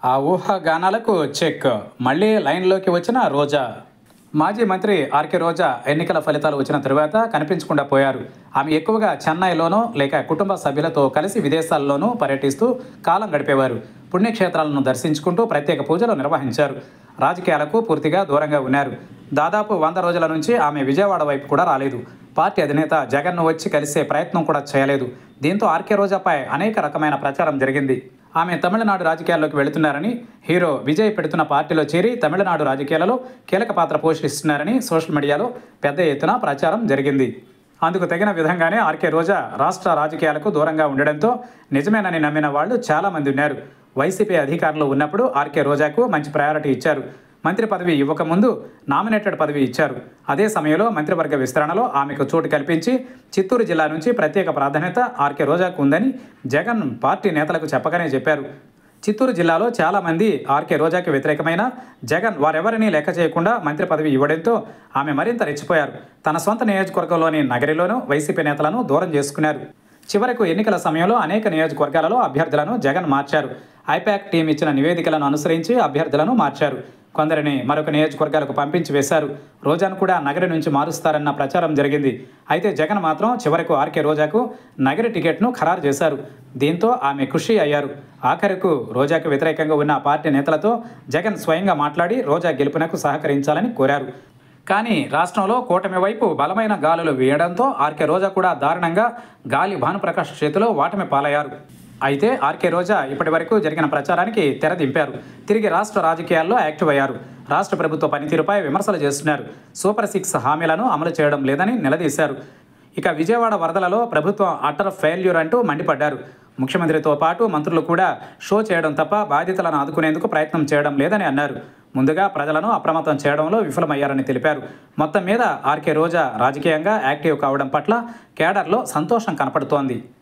ఆ ఊహాగానాలకు చెక్ మళ్ళీ లైన్లోకి వచ్చిన రోజా మాజీ మంత్రి ఆర్కే రోజా ఎన్నికల ఫలితాలు వచ్చిన తరువాత కనిపించకుండా పోయారు ఆమె ఎక్కువగా చెన్నైలోనూ లేక కుటుంబ సభ్యులతో కలిసి విదేశాల్లోనూ పర్యటిస్తూ కాలం గడిపేవారు పుణ్యక్షేత్రాలను దర్శించుకుంటూ ప్రత్యేక పూజలు నిర్వహించారు రాజకీయాలకు పూర్తిగా దూరంగా ఉన్నారు దాదాపు వంద రోజుల నుంచి ఆమె విజయవాడ వైపు కూడా రాలేదు పార్టీ అధినేత జగన్ను వచ్చి కలిసే ప్రయత్నం కూడా చేయలేదు దీంతో ఆర్కే రోజాపై అనేక రకమైన ప్రచారం జరిగింది ఆమె తమిళనాడు రాజకీయాల్లోకి వెళుతున్నారని హీరో విజయ్ పెడుతున్న పార్టీలో చేరి తమిళనాడు రాజకీయాలలో కీలక పాత్ర పోషిస్తున్నారని సోషల్ మీడియాలో పెద్ద ఎత్తున ప్రచారం జరిగింది అందుకు తగిన విధంగానే ఆర్కే రోజా రాష్ట్ర రాజకీయాలకు దూరంగా ఉండడంతో నిజమేనని నమ్మిన వాళ్ళు చాలామంది ఉన్నారు వైసీపీ అధికారంలో ఉన్నప్పుడు ఆర్కే రోజాకు మంచి ప్రయారిటీ ఇచ్చారు మంత్రి పదవి ఇవ్వకముందు నామినేటెడ్ పదవి ఇచ్చారు అదే సమయంలో మంత్రివర్గ విస్తరణలో ఆమెకు చోటు కల్పించి చిత్తూరు జిల్లా నుంచి ప్రత్యేక ప్రాధాన్యత ఆర్కే రోజాకు ఉందని జగన్ పార్టీ నేతలకు చెప్పగానే చెప్పారు చిత్తూరు జిల్లాలో చాలామంది ఆర్కే రోజాకి వ్యతిరేకమైన జగన్ వారెవరినీ లెక్క చేయకుండా మంత్రి పదవి ఇవ్వడంతో ఆమె మరింత రెచ్చిపోయారు తన సొంత నియోజకవర్గంలోని నగరిలోనూ వైసీపీ నేతలను దూరం చేసుకున్నారు చివరకు ఎన్నికల సమయంలో అనేక నియోజకవర్గాలలో అభ్యర్థులను జగన్ మార్చారు ఐపాక్ టీం ఇచ్చిన నివేదికలను అనుసరించి అభ్యర్థులను మార్చారు కొందరిని మరొక నియోజకవర్గాలకు పంపించి వేశారు రోజాను కూడా నగరి నుంచి మారుస్తారన్న ప్రచారం జరిగింది అయితే జగన్ మాత్రం చివరకు ఆర్కే రోజాకు నగరి టికెట్ను ఖరారు చేశారు దీంతో ఆమె ఖుషి అయ్యారు ఆఖరుకు రోజాకు వ్యతిరేకంగా ఉన్న పార్టీ నేతలతో జగన్ స్వయంగా మాట్లాడి రోజా గెలుపునకు సహకరించాలని కోరారు కానీ రాష్ట్రంలో కూటమి వైపు బలమైన గాలులు వీయడంతో ఆర్కే రోజా కూడా దారుణంగా గాలి భానుప్రకాష్ చేతిలో వాటమి పాలయ్యారు అయితే ఆర్కే రోజా ఇప్పటి వరకు జరిగిన ప్రచారానికి తెర దింపారు తిరిగి రాష్ట్ర రాజకీయాల్లో యాక్టివ్ అయ్యారు రాష్ట్ర ప్రభుత్వ పనితీరుపై విమర్శలు చేస్తున్నారు సూపర్ సిక్స్ హామీలను అమలు చేయడం లేదని నిలదీశారు ఇక విజయవాడ వరదలలో ప్రభుత్వం అట్టర్ ఫెయిల్యూర్ అంటూ మండిపడ్డారు ముఖ్యమంత్రితో పాటు మంత్రులు కూడా షో చేయడం తప్ప బాధితులను ఆదుకునేందుకు ప్రయత్నం చేయడం లేదని అన్నారు ముందుగా ప్రజలను అప్రమత్తం చేయడంలో విఫలమయ్యారని తెలిపారు మొత్తం మీద ఆర్కే రోజా రాజకీయంగా యాక్టివ్ కావడం పట్ల కేడర్లో సంతోషం కనపడుతోంది